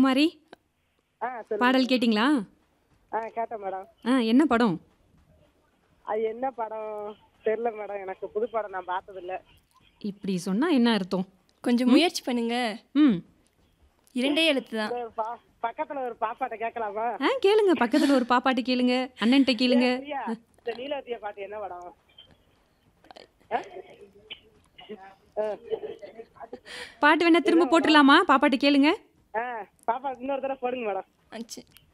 குமாரி ஆ சொல்லுங்க பாடல் கேட்டிங்களா ஆ கேட்டேன் மேடம் ஆ என்ன படம் அது என்ன படம் தெரியல மேடம் எனக்கு புது படம் நான் பார்த்ததில்ல இப்படி சொன்னா என்ன அர்த்தம் கொஞ்சம் முயற்சி பண்ணுங்க ம் இரண்டே எழுத்து தான் ஒரு பா- பக்கத்துல ஒரு பாப்பாட்ட கேட்கலாமா ஆ கேளுங்க பக்கத்துல ஒரு பாப்பாட்டு கேளுங்க அண்ணன்ட்ட கேளுங்க பிரியா இந்த நீலவதிய பாட்டு என்ன படம் ஆ? ஆ. பாட்டு வேணா திரும்ப போட்டுடலாமா பாப்பாட்டு கேளுங்க ஆ பாப்பா இன்னொரு தடவை போடுங்க மேடம் ஆச்சு